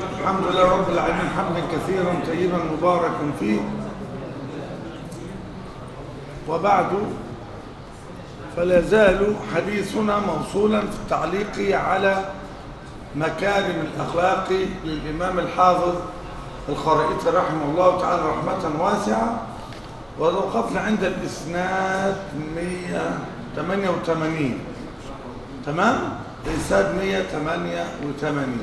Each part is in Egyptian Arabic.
الحمد لله رب العالمين حمدا كثيرا طيبا مباركا فيه وبعد فلا زال حديثنا موصولا في التعليق على مكارم الأخلاق للإمام الحافظ الخرائطي رحمه الله تعالى رحمة واسعة ووقفنا عند الإسناد 188 تمام؟ الإسناد 188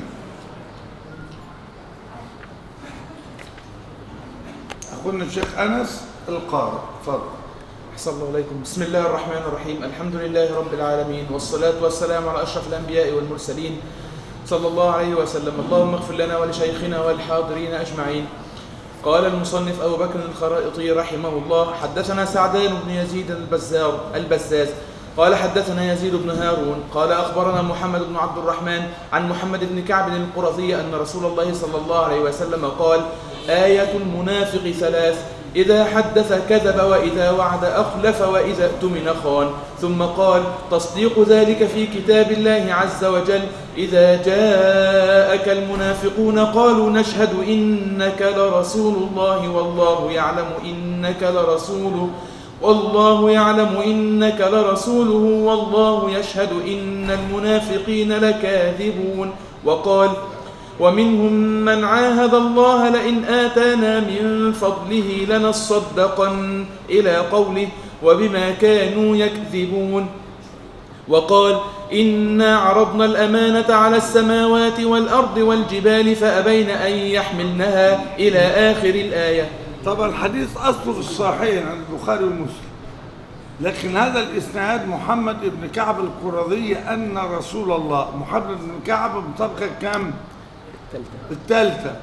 أخونا الشيخ أنس القارئ تفضل أحسن الله إليكم بسم الله الرحمن الرحيم الحمد لله رب العالمين والصلاة والسلام على أشرف الأنبياء والمرسلين صلى الله عليه وسلم اللهم اغفر لنا ولشيخنا والحاضرين أجمعين قال المصنف أبو بكر الخرائطي رحمه الله حدثنا سعدان بن يزيد البزار البزاز قال حدثنا يزيد بن هارون قال أخبرنا محمد بن عبد الرحمن عن محمد بن كعب القرظي أن رسول الله صلى الله عليه وسلم قال آية المنافق ثلاث إذا حدث كذب وإذا وعد أخلف وإذا اؤتمن خان ثم قال تصديق ذلك في كتاب الله عز وجل إذا جاءك المنافقون قالوا نشهد إنك لرسول الله والله يعلم إنك لرسوله والله يعلم إنك لرسوله والله يشهد إن المنافقين لكاذبون وقال ومنهم من عاهد الله لئن آتانا من فضله لنصدقن إلى قوله وبما كانوا يكذبون وقال إنا عرضنا الأمانة على السماوات والأرض والجبال فأبين أن يحملنها إلى آخر الآية طبعا الحديث أصله في الصحيحين عن البخاري ومسلم لكن هذا الإسناد محمد بن كعب القرظي أن رسول الله محمد بن كعب بطبقة كم؟ الثالثة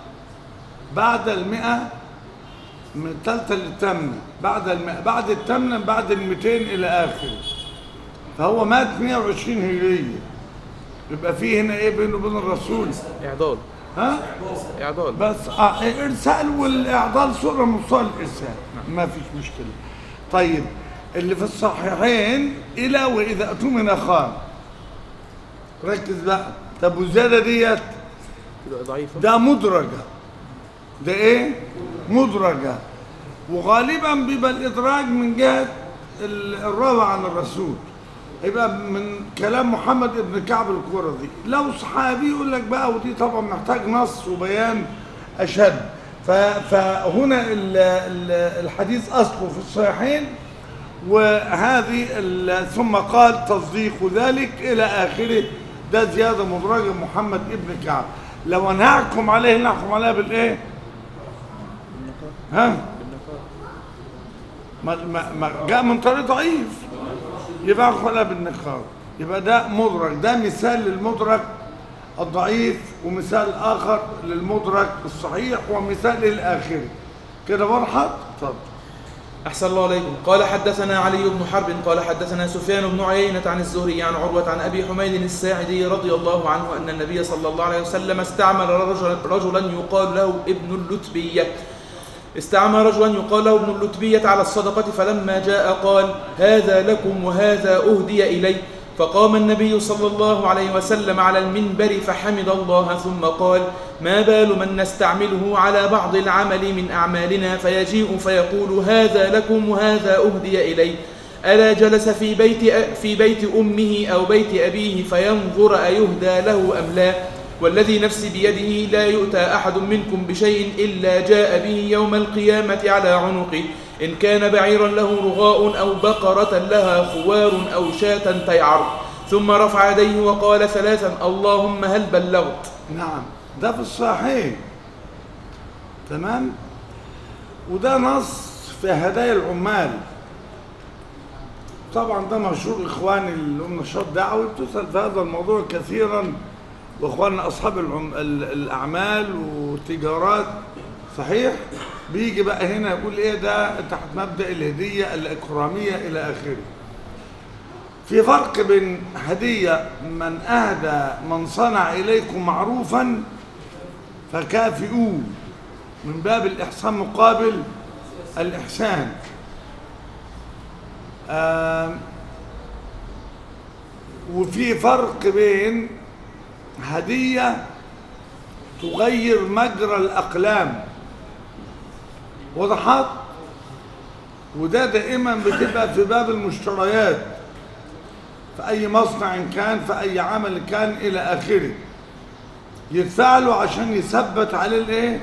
بعد المئة من الثالثة للثامنة بعد المئة بعد الثامنة بعد المئتين إلى آخره فهو مات 120 هجرية يبقى فيه هنا إيه بينه وبين الرسول إعضال ها؟ إعضال بس آه إرسال والإعضال صورة من صور الإرسال ما فيش مشكلة طيب اللي في الصحيحين إلى وإذا أتمن خان ركز بقى طب والزيادة ديت ضعيفة ده مدرجة ده ايه مدرجة وغالبا بيبقى الإدراج من جهة ال- الراوي عن الرسول يبقى من كلام محمد بن كعب القرظي لو صحابي يقول لك بقى ودي طبعا محتاج نص وبيان أشد ف- فهنا ال- ال- الحديث أصله في الصحيحين وهذه ال- ثم قال تصديق ذلك إلى آخره ده زيادة مدرجة محمد ابن كعب لو نحكم عليه نحكم عليها بالإيه؟ ها؟ ما ما ما جاء من طريق ضعيف يبقى نحكم عليها بالنقاط يبقى ده مدرج ده مثال للمدرج الضعيف ومثال آخر للمدرج الصحيح ومثال للآخر كده مرحب؟ اتفضل أحسن الله عليكم قال حدثنا علي بن حرب قال حدثنا سفيان بن عيينة عن الزهري عن عروة عن أبي حميد الساعدي رضي الله عنه أن النبي صلى الله عليه وسلم استعمل رجلا, رجلا يقال له ابن اللتبية استعمل رجلا يقال له ابن اللتبية على الصدقة فلما جاء قال هذا لكم وهذا أهدي إلي فقام النبي صلى الله عليه وسلم على المنبر فحمد الله ثم قال ما بال من نستعمله على بعض العمل من أعمالنا فيجيء فيقول هذا لكم وهذا أهدي إلي ألا جلس في بيت, في بيت أمه أو بيت أبيه فينظر أيهدى له أم لا والذي نفسي بيده لا يؤتى أحد منكم بشيء إلا جاء به يوم القيامة على عنقه إن كان بعيرا له رغاء أو بقرة لها خوار أو شاة تيعر ثم رفع يديه وقال ثلاثا اللهم هل بلغت نعم ده في الصحيح تمام وده نص في هدايا العمال طبعا ده مشهور اخواني اللي هم نشاط دعوي بتسال في هذا الموضوع كثيرا واخواننا اصحاب العم... ال- الاعمال والتجارات صحيح بيجي بقى هنا يقول ايه ده تحت مبدا الهديه الاكراميه الى اخره في فرق بين هدية من أهدى من صنع إليكم معروفا فكافئوه من باب الإحسان مقابل الإحسان آم، وفي فرق بين هدية تغير مجرى الأقلام وضحت وده دائما بتبقى في باب المشتريات في أي مصنع كان في أي عمل كان إلى آخره يدفع له عشان يثبت عليه الايه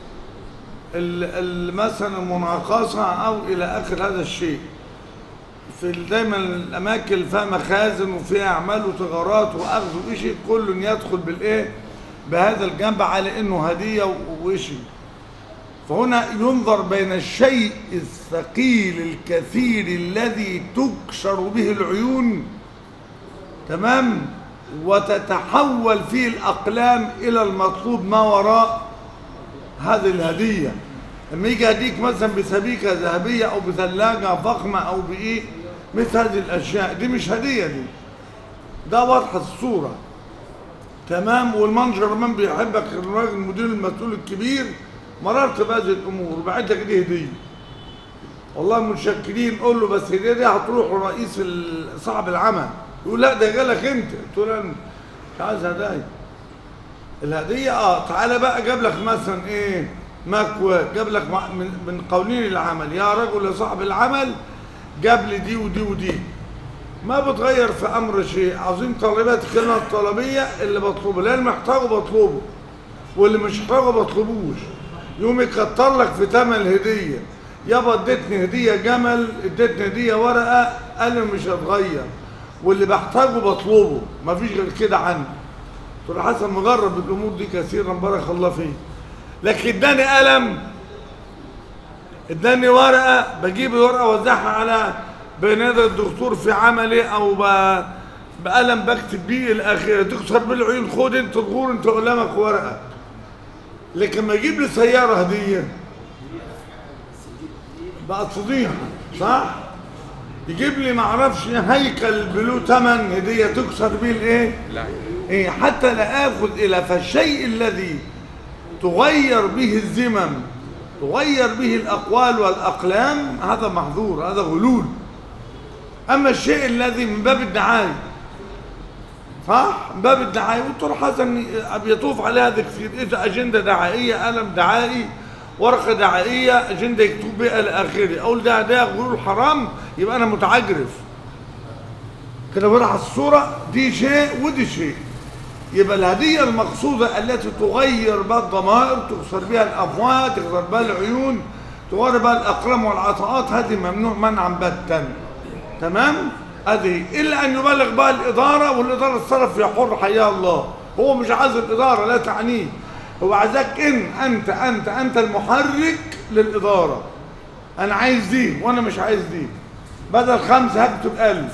ال- ال- مثلا المناقصة أو إلى آخر هذا الشيء في ال- دايما الأماكن اللي فيها مخازن وفيها أعمال وتجارات وأخذ وإشي كل يدخل بالإيه بهذا الجنب على إنه هدية و- وإشي فهنا ينظر بين الشيء الثقيل الكثير الذي تكسر به العيون تمام وتتحول فيه الأقلام إلى المطلوب ما وراء هذه الهدية لما يجي يديك مثلا بسبيكة ذهبية أو بثلاجة فخمة أو بإيه مثل هذه الأشياء دي مش هدية دي ده واضح الصورة تمام والمنجر من بيحبك الراجل المدير المسؤول الكبير مررت بهذه الأمور وبعت لك دي هدية والله متشكرين قول له بس هدية دي هتروح لرئيس ال- صاحب العمل يقول لا ده جالك انت تقول انا مش عايز هدايا الهدية اه تعالى بقى جاب لك مثلا ايه مكوى جاب لك مع- من, من قوانين العمل يا رجل يا صاحب العمل جاب لي دي ودي ودي ما بتغير في امر شيء عاوزين طالبات الكلمه الطلبيه اللي بطلبه لا اللي محتاجه بطلبه واللي مش محتاجه بطلبوش يقوم يكتر لك في ثمن الهديه يابا اديتني هديه جمل اديتني هديه ورقه انا مش هتغير واللي بحتاجه بطلبه مفيش غير كده عندي دكتور حسن مجرب الامور دي كثيرا بارك الله فيه لكن اداني قلم اداني ورقه بجيب الورقه اوزعها على بين يدي الدكتور في عملي او ب- بقلم بكتب بيه الاخير تكسر بالعيون خد انت الغور انت قلمك ورقه لكن ما يجيب لي سياره هديه بقت فضيحه صح يجيب لي معرفش هيكل بلو تمن هديه تكسر بيه الايه لا إيه حتى لا آخذ إلى فالشيء الذي تغير به الزمم تغير به الأقوال والأقلام هذا محظور هذا غلول أما الشيء الذي من باب الدعاية صح من باب الدعاية والدكتور حسن بيطوف على هذا كثير إذا أجندة دعائية قلم دعائي ورقة دعائية أجندة يكتب بها إلى آخره أقول ده ده غلول حرام يبقى أنا متعجرف كده بروح على الصورة دي شيء ودي شيء يبقى الهدية المقصودة التي تغير بها الضمائر تكسر بها الأفواه تكسر بها العيون تغير بها الأقلام والعطاءات هذه ممنوع منعا باتا تمام هذه إلا أن يبلغ بها الإدارة والإدارة الصرف فيها حر حيا الله هو مش عايز الإدارة لا تعنيه هو عايزك إن أنت أنت أنت المحرك للإدارة أنا عايز دي وأنا مش عايز دي بدل خمسة هكتب ألف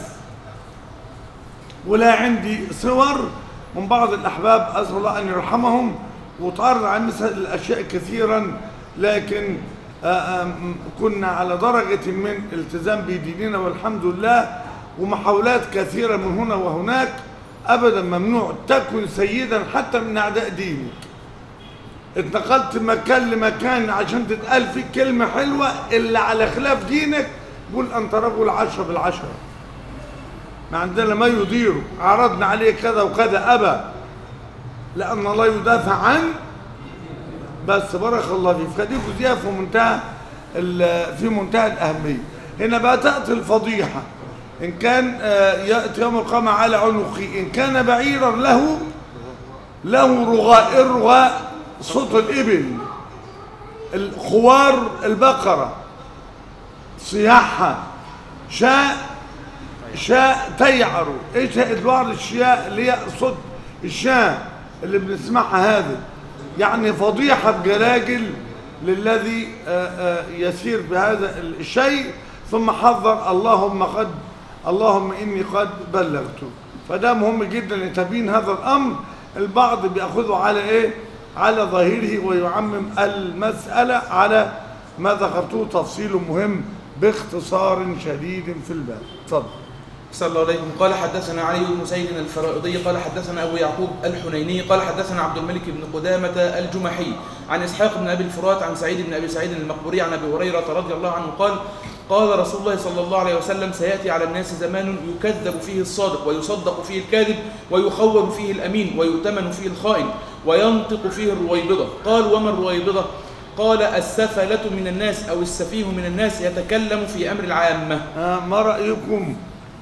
ولا عندي صور من بعض الأحباب أسأل الله أن يرحمهم وتعرض عن مثل الأشياء كثيرا لكن آه، آم، كنا على درجة من التزام بديننا والحمد لله ومحاولات كثيرة من هنا وهناك أبدا ممنوع تكن سيدا حتى من أعداء دينك اتنقلت مكان لمكان عشان تتقال فيك كلمة حلوة اللي على خلاف دينك قول أنت رجل عشرة بالعشرة ما عندنا ما يديره عرضنا عليه كذا وكذا أبى لأن الله يدافع عنه بس بارك الله فيك فدي جزئية في منتهى ال- في منتهى الأهمية هنا بقى تأتي الفضيحة إن كان آه، يأتي يوم القيامة على عنقه إن كان بعيرا له له رغاء إيه الرغاء صوت الإبل الخوار البقرة صياحها شاء شاء تيعر ايش هي بعض الشياء اللي هي صوت الشاء اللي بنسمعها هذه يعني فضيحة بجلاجل للذي آه، آه، يسير بهذا الشيء ثم حذر اللهم قد اللهم إني قد بلغت فده مهم جدا لتبيين هذا الأمر البعض بيأخذه على إيه على ظاهره ويعمم المسألة على ما ذكرته تفصيل مهم باختصار شديد في الباب اتفضل صلى الله عليكم قال حدثنا علي بن سيد الفرائضي قال حدثنا أبو يعقوب الحنيني قال حدثنا عبد الملك بن قدامة الجمحي عن إسحاق بن أبي الفرات عن سعيد بن أبي سعيد المقبوري عن أبي هريرة رضي الله عنه قال قال رسول الله صلى الله عليه وسلم سيأتي على الناس زمان يكذب فيه الصادق ويصدق فيه الكاذب ويخون فيه الأمين ويؤتمن فيه الخائن وينطق فيه الرويبضة قال وما الرويبضة قال السفلة من الناس أو السفيه من الناس يتكلم في أمر العامة آه، ما رأيكم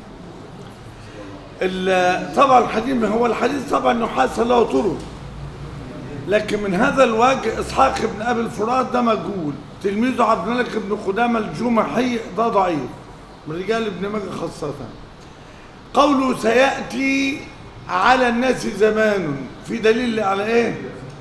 ال- طبعا الحديث هو الحديث طبعا يحاس له طرق لكن من هذا الوجه اسحاق بن ابي الفرات ده مجهول تلميذه عبد الملك بن قدامه الجمحي ده ضعيف من رجال ابن ماجه خاصه قوله سياتي على الناس زمان في دليل على ايه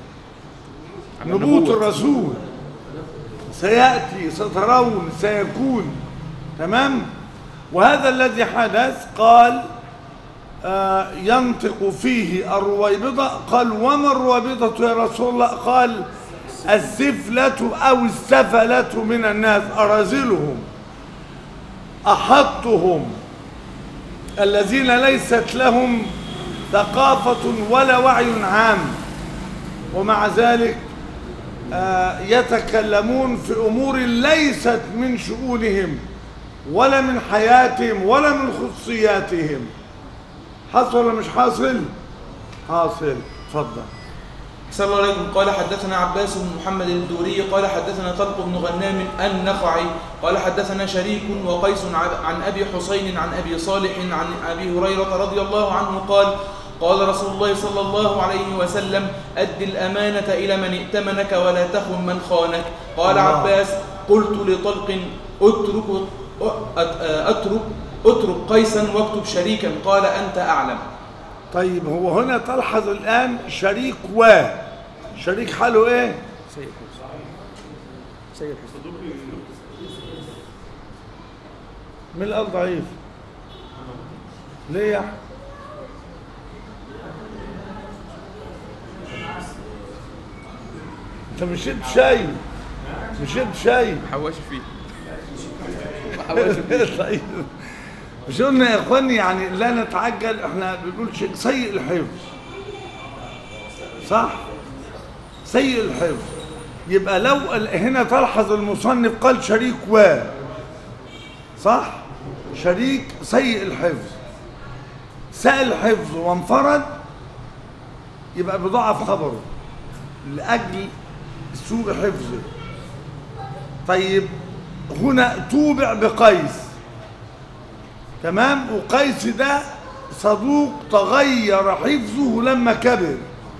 نبوة الرسول سيأتي سترون سيكون تمام وهذا الذي حدث قال آه ينطق فيه الرويبضة قال وما الرويبضة يا رسول الله قال السفلة أو السفلة من الناس أرازلهم أحطهم الذين ليست لهم ثقافة ولا وعي عام ومع ذلك آه، يتكلمون في أمور ليست من شؤونهم ولا من حياتهم ولا من خصوصياتهم حاصل ولا مش حاصل؟ حاصل اتفضل صلى الله عليكم قال حدثنا عباس بن محمد الدوري قال حدثنا طلق بن غنام النخعي قال حدثنا شريك وقيس عن- عن أبي حسين عن أبي صالح عن أبي هريرة رضي الله عنه قال قال رسول الله صلى الله عليه وسلم أد الأمانة إلى من ائتمنك ولا تخن من خانك قال الله. عباس قلت لطلق اترك اترك اترك قيسا واكتب شريكا قال أنت أعلم طيب هو هنا تلحظ الآن شريك و شريك حاله ايه؟ سيد سيد حسن من الأرض ضعيف ليه يا أحمد؟ انت مش شد شاي مش شد شاي حواش فيه طيب مش قلنا يا اخواني يعني لا نتعجل احنا بنقول شيء سيء الحفظ صح سيء الحفظ يبقى لو ال- هنا تلحظ المصنف قال شريك و صح شريك سيء الحفظ ساء الحفظ وانفرد يبقى بضعف خبره لأجل سوء حفظه طيب هنا توبع بقيس تمام وقيس ده صدوق تغير حفظه لما كبر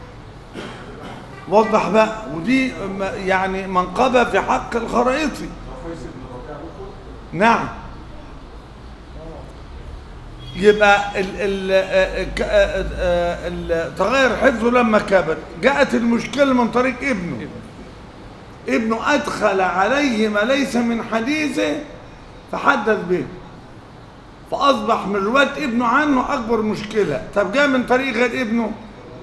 وضح بقى ودي م- يعني منقبة في حق الخرائطي نعم يبقى ال ال آه، ك- آه، آه، ال- تغير حفظه لما كبر جاءت المشكلة من طريق ابنه ابنه أدخل عليه ما ليس من حديثه فحدث به فأصبح من رواية ابنه عنه أكبر مشكلة طب جاء من طريق غير ابنه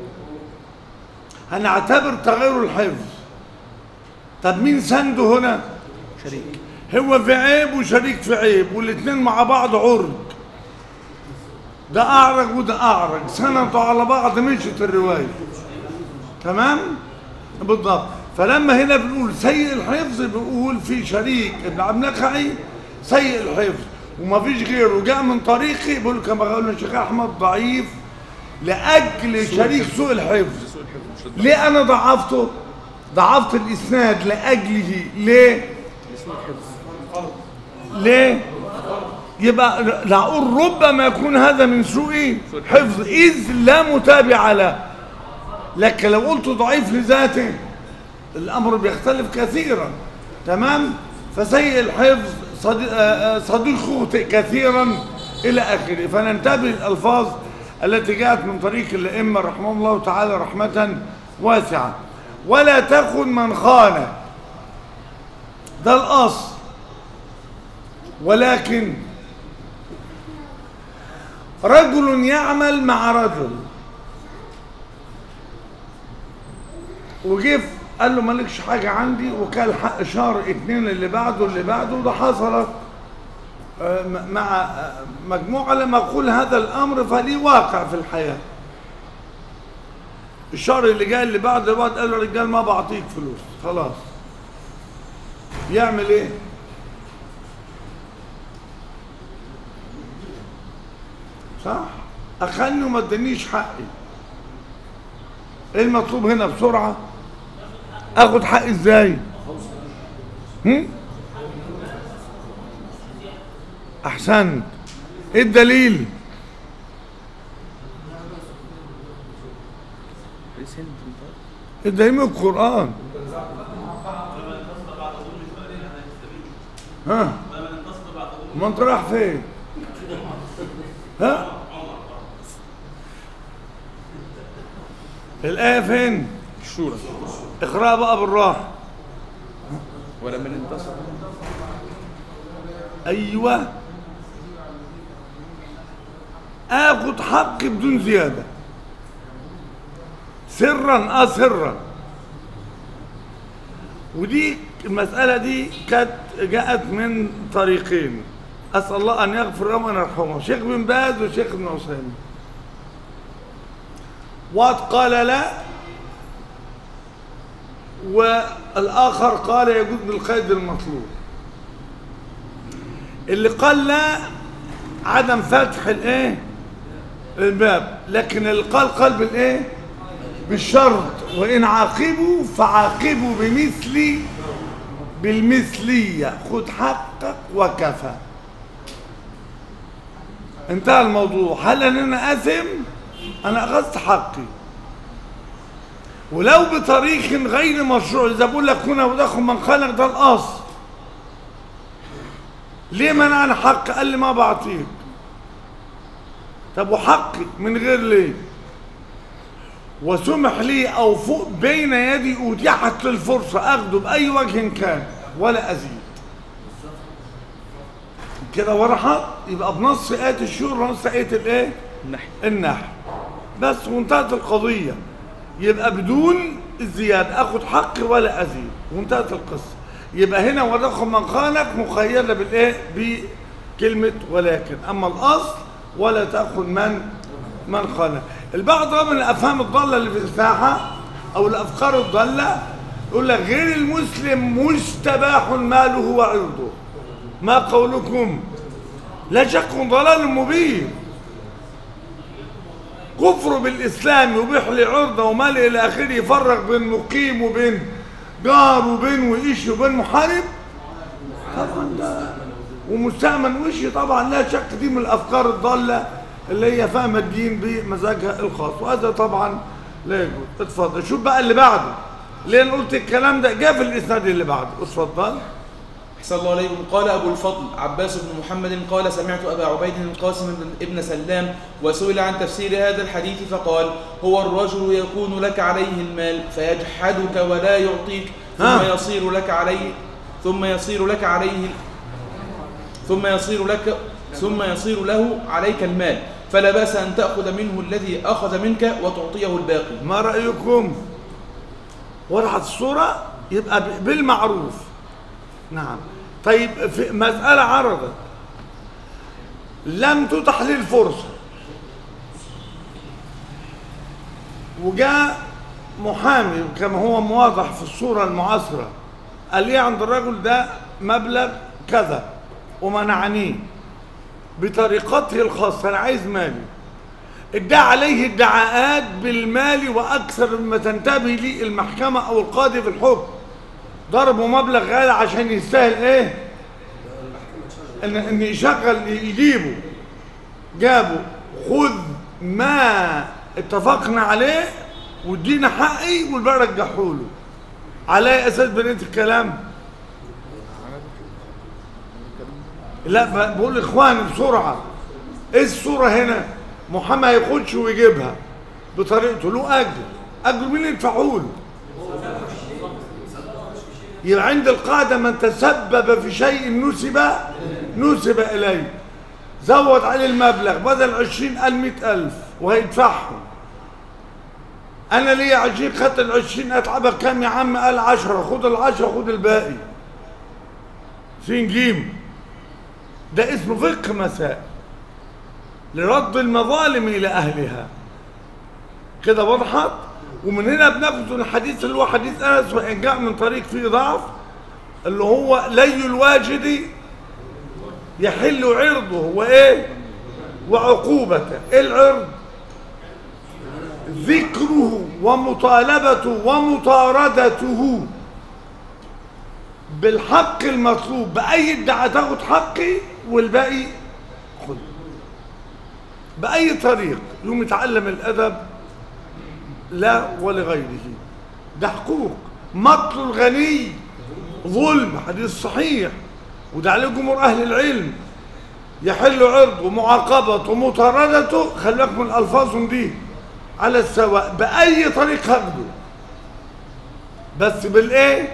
هنعتبر تغير الحفظ طب مين سنده هنا شريك هو في عيب وشريك في عيب والاثنين مع بعض عرج ده أعرج وده أعرج سندوا على بعض مشت الرواية تمام بالضبط فلما هنا بنقول سيء الحفظ بنقول في شريك ابن عبد النخعي سيء الحفظ وما فيش غيره جاء من طريقي بيقول كما قال الشيخ احمد ضعيف لاجل شريك سوء الحفظ سوء الحفظ مش ليه انا ضعفته ضعفت الاسناد لاجله ليه سوء الحفظ ليه يبقى نقول ربما يكون هذا من سوء حفظ اذ لا متابع له لكن لو قلت ضعيف لذاته الامر بيختلف كثيرا تمام فسيء الحفظ صديق, آه، آه، صديق خطئ كثيرا الى اخره فننتبه الالفاظ التي جاءت من طريق الائمه رحمهم الله تعالى رحمه واسعه ولا تخن من خان ده الاصل ولكن رجل يعمل مع رجل وجه قال له مالكش حاجة عندي وكان حق شهر اتنين اللي بعده اللي بعده وده حصلت آه، م- مع آه، مجموعة لما أقول هذا الأمر فليه واقع في الحياة الشهر اللي جاي اللي بعده اللي بعد قال له رجال ما بعطيك فلوس خلاص يعمل ايه؟ صح؟ أخلني وما ادانيش حقي ايه المطلوب هنا بسرعة اخد حقي ازاي هم؟ احسنت ايه الدليل الدليل من القرآن ها ما انت رايح فين ها الآية فين الشورى اقرأ بقى بالراحة ولمن انتصر ايوه اخد حقي بدون زياده سرا اه سرا ودي المساله دي كانت جاءت من طريقين اسال الله ان يغفر لهم وان يرحمهم شيخ بن باز وشيخ ابن عثيمين وقد قال لا والاخر قال يجوز بالقيد المطلوب اللي قال لا عدم فتح الايه الباب لكن اللي قال قال بالايه بالشرط وان عاقبوا فعاقبوا بمثل بالمثليه خد حقك وكفى انتهى الموضوع هل ان انا اثم انا اخذت حقي ولو بطريق غير مشروع اذا بقول لك هنا ودخل من خلق ده الاصل ليه منعنا حق قال لي ما بعطيك طب وحقي من غير ليه وسمح لي او فوق بين يدي اتيحت للفرصه اخده باي وجه كان ولا ازيد كده ورحت يبقى بنص ايه الشور ونص ايه الايه النحل النحل بس وانتهت القضيه يبقى بدون الزياده اخد حقي ولا ازيد وانتهت القصه يبقى هنا ودخل من خانك مخيله بالايه بكلمه ولكن اما الاصل ولا تاخذ من من خانك البعض من الافهام الضاله اللي في الساحه او الافكار الضاله يقول لك غير المسلم مستباح ماله وعرضه ما قولكم لا شك ضلال مبين كفر بالاسلام يبيح لي عرضه ومال الى اخره يفرق بين مقيم وبين جار وبين وإيش وبين محارب طبعا ده ومستأمن وإيش طبعا لا شك دي من الافكار الضاله اللي هي فاهمه الدين بمزاجها الخاص وهذا طبعا لا يجوز اتفضل شوف بقى اللي بعده ليه أنا قلت الكلام ده جاء في الاسناد اللي بعده اتفضل أحسن الله عليكم قال أبو الفضل عباس بن محمد قال سمعت أبا عبيد القاسم بن ابن سلام وسئل عن تفسير هذا الحديث فقال هو الرجل يكون لك عليه المال فيجحدك ولا يعطيك ثم ها. يصير لك عليه ثم يصير لك عليه ثم يصير لك ثم يصير له عليك المال فلا بأس أن تأخذ منه الذي أخذ منك وتعطيه الباقي ما رأيكم وضحت الصورة يبقى ب- بالمعروف نعم طيب في مسألة عرضت لم تتح لي الفرصة وجاء محامي كما هو موضح في الصورة المعاصرة قال لي عند الرجل ده مبلغ كذا ومنعنيه بطريقته الخاصة أنا عايز مالي ادعى عليه ادعاءات بالمال واكثر مما تنتبه لي المحكمه او القاضي في الحكم ضربوا مبلغ غالي عشان يستاهل ايه ان ان يشغل يجيبه جابوا خذ ما اتفقنا عليه وادينا حقي والباقي رجحوله على أي اساس بنيت الكلام لا ب- بقول اخواني بسرعه ايه الصوره هنا محمد ياخدش ويجيبها بطريقته له اجر اجر مين يدفعه له يبقى عند القاعده من تسبب في شيء نسب نسب اليه زود عليه المبلغ بدل عشرين قال مئة ألف وهيدفعهم أنا ليا عشرين خدت العشرين أتعبك كام يا عم قال عشرة خد العشرة خد الباقي سين جيم ده اسمه فقه مسائل لرد المظالم إلى أهلها كده وضحت ومن هنا بناخد الحديث اللي هو حديث أنس وإن جاء من طريق فيه ضعف اللي هو لي الواجد يحل عرضه وإيه وعقوبته إيه العرض ذكره ومطالبته ومطاردته بالحق المطلوب بأي ادعاء تاخد حقي والباقي خد بأي طريق يوم يتعلم الأدب لا ولغيره ده حقوق مطل الغني ظلم حديث صحيح وده عليه جمهور أهل العلم يحل عرضه ومعاقبته ومطاردته خليك من ألفاظهم دي على السواء بأي طريق هاخده بس بالإيه؟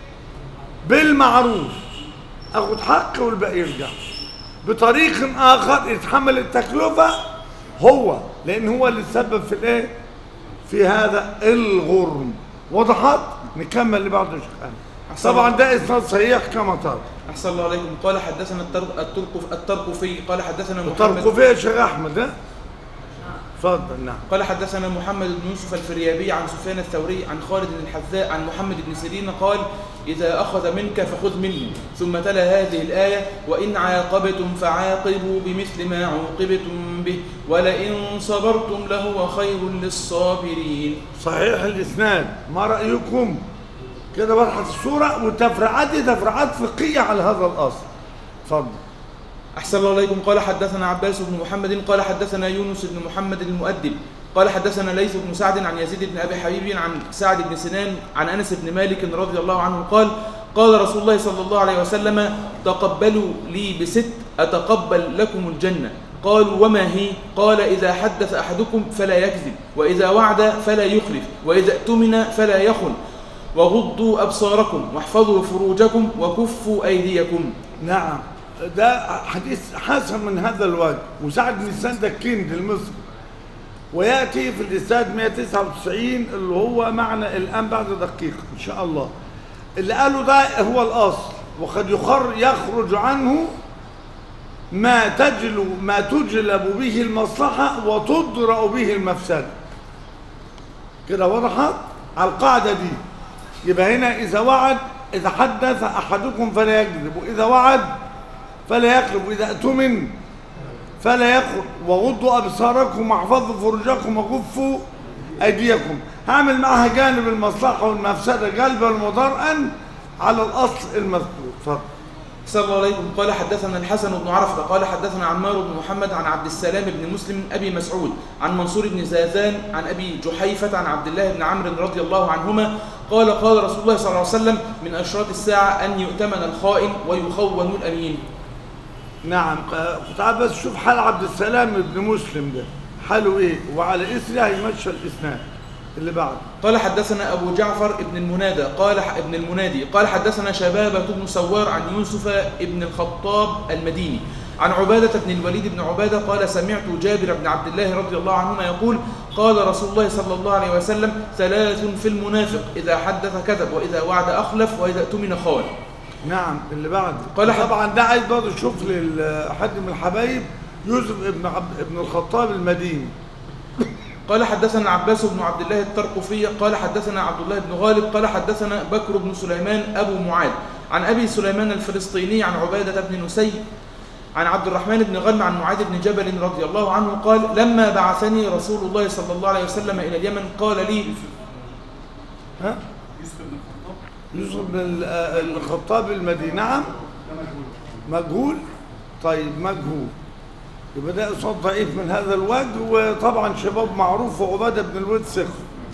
بالمعروف اخد حقي والباقي يرجع بطريق اخر يتحمل التكلفه هو لان هو اللي تسبب في الايه في هذا الغرم وضحت نكمل لبعض الشيخ طبعا ده اسناد صحيح كما ترى أحسن الله عليكم قال حدثنا الترق الترق الترقفي قال حدثنا محمد تركوا فيها يا شيخ احمد ها اتفضل نعم قال حدثنا محمد بن يوسف الفريابي عن سفيان الثوري عن خالد الحذاء عن محمد بن سيرين قال إذا أخذ منك فخذ منه ثم تلا هذه الآية وإن عاقبتم فعاقبوا بمثل ما عوقبتم به ولئن صبرتم لهو خير للصابرين صحيح الاسناد ما رايكم كده وضحت الصوره والتفريعات دي تفريعات فقهيه على هذا الاصل اتفضل أحسن الله عليكم قال حدثنا عباس بن محمد قال حدثنا يونس بن محمد المؤدب قال حدثنا ليث بن سعد عن يزيد بن أبي حبيب عن سعد بن سنان عن أنس بن مالك رضي الله عنه قال قال رسول الله صلى الله عليه وسلم تقبلوا لي بست أتقبل لكم الجنة قالوا وما هي قال إذا حدث أحدكم فلا يكذب وإذا وعد فلا يخلف وإذا اؤتمن فلا يخن وغضوا أبصاركم واحفظوا فروجكم وكفوا أيديكم نعم ده حديث حسن من هذا الوجه وسعد بن سند الكند المصري وياتي في الاسناد 199 اللي هو معنى الان بعد دقيقه ان شاء الله اللي قاله ده هو الاصل وقد يخر يخرج عنه ما تجلو ما تجلب به المصلحه وتدرأ به المفسده كده وضحت على القاعده دي يبقى هنا اذا وعد اذا حدث احدكم فلا يكذب واذا وعد فلا يقرب وإذا أتمن فلا يقرب وغضوا أبصاركم واحفظوا فروجكم وكفوا أيديكم هعمل معها جانب المصلحة والمفسدة جلبا وضرءا على الأصل المذكور اتفضل صلى الله عليكم قال حدثنا الحسن بن عرفة قال حدثنا عمار بن محمد عن عبد السلام بن مسلم أبي مسعود عن منصور بن زازان عن أبي جحيفة عن عبد الله بن عمرو رضي الله عنهما قال قال رسول الله صلى الله عليه وسلم من أشراط الساعة أن يؤتمن الخائن ويخون الأمين نعم كنت عايز بس شوف حال عبد السلام بن مسلم ده حاله ايه وعلى اثره هيمشى الاسناد اللي بعده قال حدثنا أبو جعفر ابن المنادى قال ابن المنادي قال حدثنا شبابة بن سوار عن يوسف ابن الخطاب المديني عن عبادة بن الوليد بن عبادة قال سمعت جابر بن عبد الله رضي الله عنهما يقول قال رسول الله صلى الله عليه وسلم ثلاث في المنافق إذا حدث كذب وإذا وعد أخلف وإذا اؤتمن خان نعم اللي بعده قال حد- طبعا ده عايز برضه تشوف لحد من الحبايب يوسف ابن عبد ابن الخطاب المديني قال حدثنا عباس بن عبد الله الترقفي قال حدثنا عبد الله بن غالب قال حدثنا بكر بن سليمان أبو معاذ عن أبي سليمان الفلسطيني عن عبادة بن نسي عن عبد الرحمن بن غنم عن معاذ بن جبل رضي الله عنه قال لما بعثني رسول الله صلى الله عليه وسلم إلى اليمن قال لي ها يوسف بن ال- آه، الخطاب المديني نعم مجهول طيب مجهول يبقى ده اصابه ضعيف من هذا الوجه وطبعا شباب معروف وعباده بن الوليد ثقه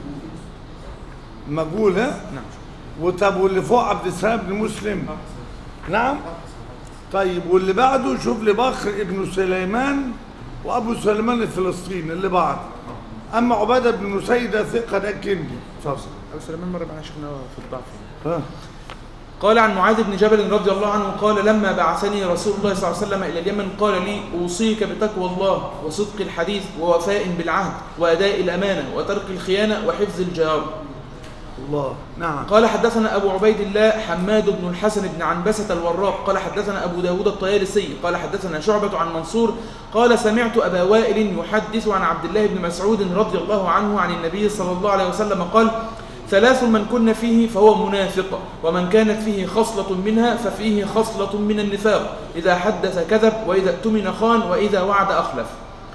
مجهول ها نعم وطب واللي فوق عبد السلام بن مسلم نعم طيب واللي بعده شوف لي بكر ابن سليمان وابو سليمان الفلسطيني اللي بعده اما عباده بن نسيد ده ثقه ده كندي اتفضل أبو سليمان مرة معنا شيخنا في الضعف ها قال عن معاذ بن جبل رضي الله عنه قال لما بعثني رسول الله صلى الله عليه وسلم إلى اليمن قال لي أوصيك بتقوى الله وصدق الحديث ووفاء بالعهد وأداء الأمانة وترك الخيانة وحفظ الجار الله نعم قال حدثنا أبو عبيد الله حماد بن الحسن بن عنبسة الوراق قال حدثنا أبو داود الطيالسي قال حدثنا شعبة عن منصور قال سمعت أبا وائل يحدث عن عبد الله بن مسعود رضي الله عنه عن النبي صلى الله عليه وسلم قال ثلاث من كن فيه فهو منافق ومن كانت فيه خصلة منها ففيه خصلة من النفاق إذا حدث كذب وإذا اؤتمن خان وإذا وعد أخلف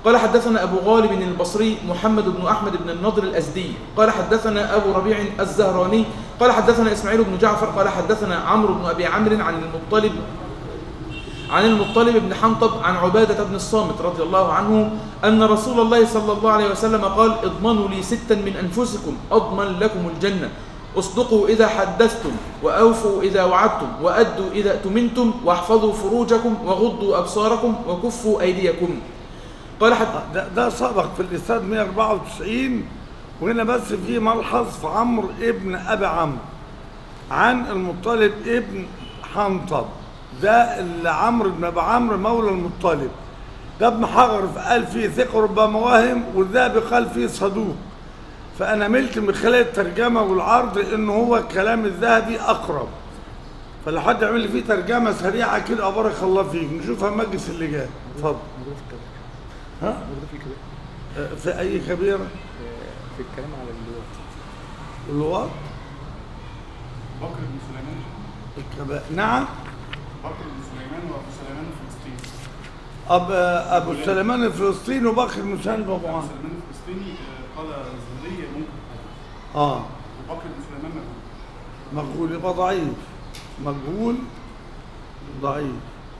قال حدثنا أبو غالب البصري محمد بن أحمد بن النضر الأزدي قال حدثنا أبو ربيع الزهراني قال حدثنا إسماعيل بن جعفر قال حدثنا عمرو بن أبي عمرو عن المطلب عن المطلب بن حنطب عن عبادة بن الصامت رضي الله عنه أن رسول الله صلى الله عليه وسلم قال اضمنوا لي ستا من أنفسكم أضمن لكم الجنة اصدقوا إذا حدثتم وأوفوا إذا وعدتم وأدوا إذا اؤتمنتم واحفظوا فروجكم وغضوا أبصاركم وكفوا أيديكم قال حتى ده, ده سبق في الإسناد 194 وهنا بس في ملحظ في عمرو ابن أبي عمرو عن المطلب ابن حنطب ده اللي عمرو بن أبي عمرو مولى المطلب ده ابن حجر قال فيه ثقة ربما واهم والذهبي قال فيه صدوق فأنا ملت من خلال الترجمة والعرض إن هو كلام الذهبي أقرب فلو حد يعمل لي فيه ترجمة سريعة كده بارك الله فيك نشوفها المجلس اللي جاي اتفضل ها في أي كبيرة في الكلام على اللواء اللواط بكر بن سليمان الكبائر نعم بكر بن سليمان وابو سليمان الفلسطيني أب أبو سليمان الفلسطيني وبكر بن سالم أبو ابو عمرو سليمان الفلسطيني آه، قال الزهري ممكن آه وبكر بن سليمان مجهول مجهول يبقى ضعيف مجهول ضعيف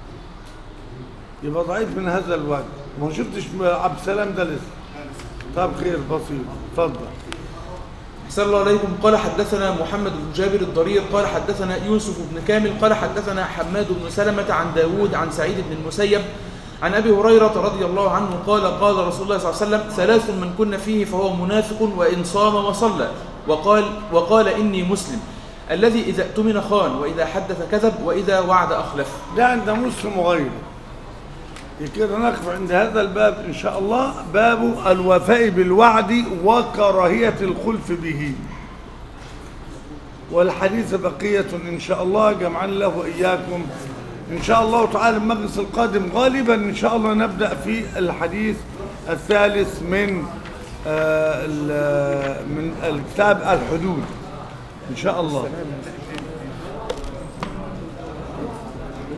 يبقى ضعيف من هذا الوجه ما شفتش عبد السلام ده لسه طب خير بسيط اتفضل أحسن الله عليكم قال حدثنا محمد بن جابر الضرير قال حدثنا يوسف بن كامل قال حدثنا حماد بن سلمة عن داود عن سعيد بن المسيب عن أبي هريرة رضي الله عنه قال قال رسول الله صلى الله عليه وسلم ثلاث من كن فيه فهو منافق وإن صام وصلى وقال وقال إني مسلم الذي إذا اؤتمن خان وإذا حدث كذب وإذا وعد أخلف ده عند مسلم وغيره كده نقف عند هذا الباب إن شاء الله باب الوفاء بالوعد وكراهية الخلف به والحديث بقية إن شاء الله جمعنا الله وإياكم إن شاء الله تعالى المجلس القادم غالبا إن شاء الله نبدأ في الحديث الثالث من آه ال- من الكتاب الحدود إن شاء الله